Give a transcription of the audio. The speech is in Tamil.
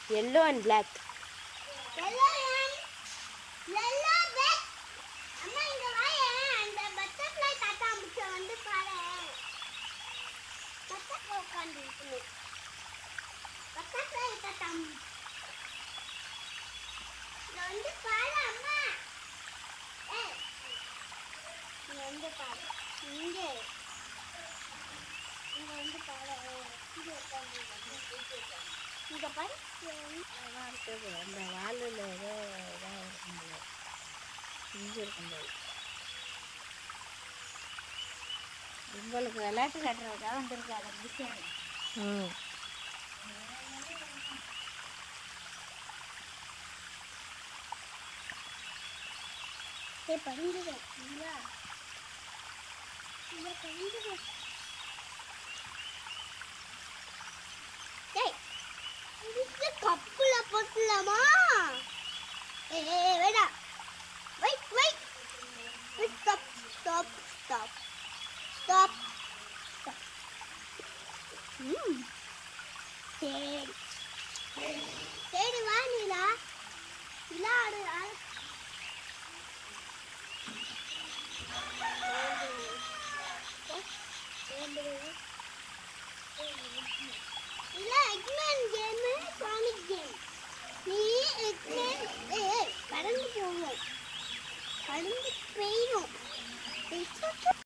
Yellow and black Yellow and yellow black. அம்மா இங்க வாயேன் அந்த பட்டர்ஃப்ளை தாத்தா முச்ச வந்து பாரு பட்டர்ஃப்ளை உட்கார்ந்து இருக்குது பட்டர்ஃப்ளை தாத்தா இங்க வந்து பாரு அம்மா ஏய் இங்க வந்து பாரு இங்க இங்க வந்து பாரு இங்க உட்கார்ந்து இங்க பாரு அதான் இருக்குது அந்த வாலில் ஏதோ இதாக இருக்கும்போது இஞ்சி இருக்கும்போது உங்களுக்கு விளையாட்டு காட்டுறதுக்காக வந்திருக்கு அதை முடிக்காது ம் சரி படிஞ்சுது இல்லையா இல்லை படிஞ்சுது டேய் இதுக்கு கப்புல போட்டுலாமா ஏ வேடா wait wait stop stop stop stop stop ம் சரி சரி வா நீலா நிலா ஆடு ஆடு இல்ல எக்மேன் கேம் சானிக் கேம் நீ எக்மேன் ஏய் பறந்து போவோம் பறந்து பெய்யும்